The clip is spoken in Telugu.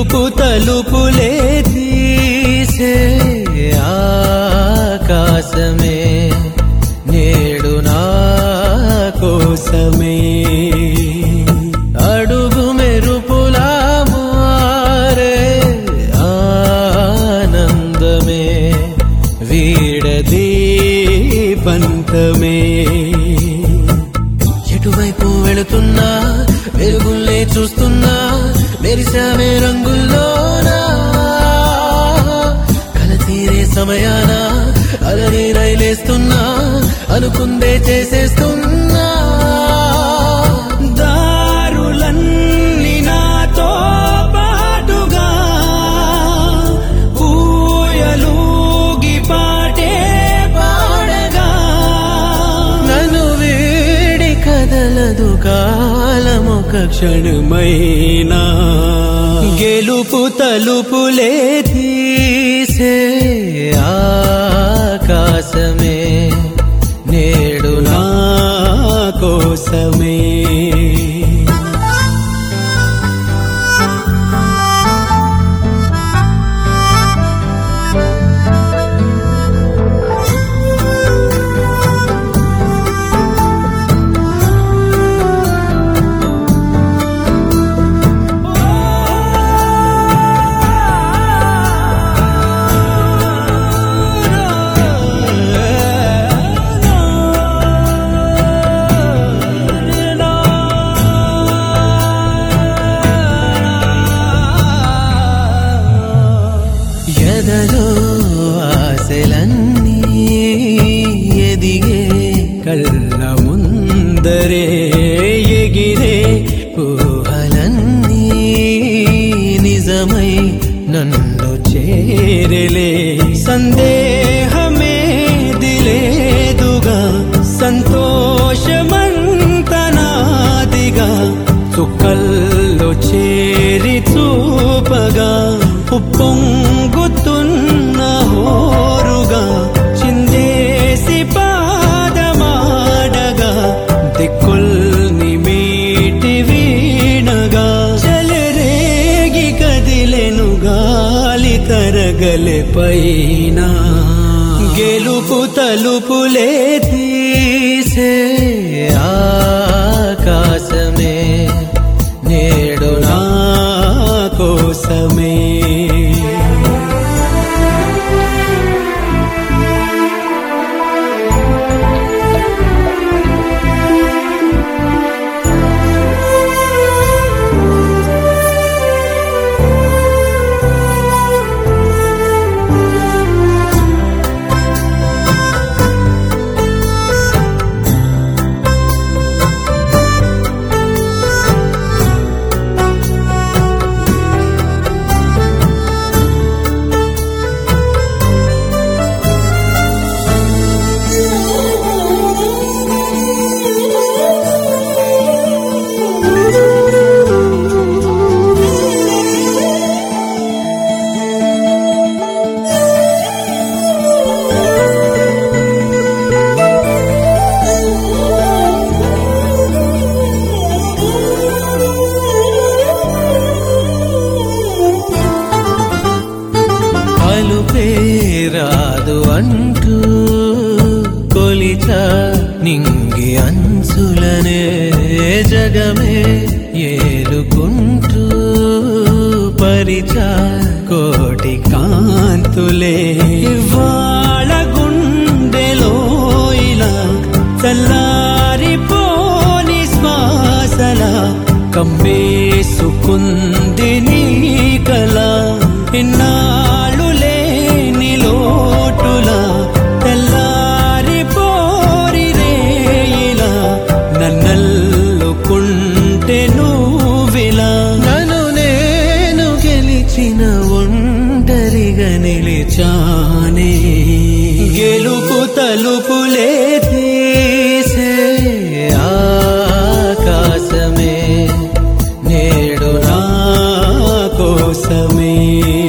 గెలుపు తలుపులే తీసే ఆకాశమే నేడు నా కోసమే అడుగు మెరుపులా మారే ఆనందమే వీడదీ పంతమే ఎటువైపు వెళుతున్నా వెలుగుల్లే చూస్తున్నా మెరిసామే రంగుల్లోనా కల తీరే సమయాన అలరి రైలేస్తున్నా అనుకుందే చేసేస్తున్నా దారులన్నీ నాతో పాటుగా ఊయలూగి పాటే పాడగా నన్ను వీడి కదలదు కాలమొక క్షణమైనా గెలుపు తలుపులే తీసే ఆకాశమే నేడు నా కోసమే ఎదలో ఆశలన్నీ ఎదిగే కళ్ళ ముందరే ఎగిరే ఊహలన్నీ నిజమై నన్ను చేరలే సందేహమే దిలేదుగా సంతోషమంత నాదిగా చుక్కల్లో చేరి చూపగా ఉప్పొంగుతున్న హోరుగా చిందేసి పాదమాడగా దిక్కుల్ని మీటి వీణగా చలరేగి కదిలెను గాలి తరగలె పైన గెలుపు తలుపులే తీసే ఆకాశమే నేడు నా కోసమే పలుపే రాదు అంటూ కొలిచ నింగి అంచులనే జగమే ఏలుకుంటూ పరిచ కోటి కాంతులే వాళ్ళ గుండెలో ఇలా చల్లారిపోని శ్వాసల కమ్మేసుకుంది నీ కల ఇన్నాళ్ళు లేని లోటులా తెల్లారి పోరి రేయిలా నన్నల్లుకుంటే నువ్విలా నన్ను నేను గెలిచిన ఒంటరిగా నిలిచానే గెలుపు తలుపులే తీసే ఆకాశమే నేడు నా కోసమే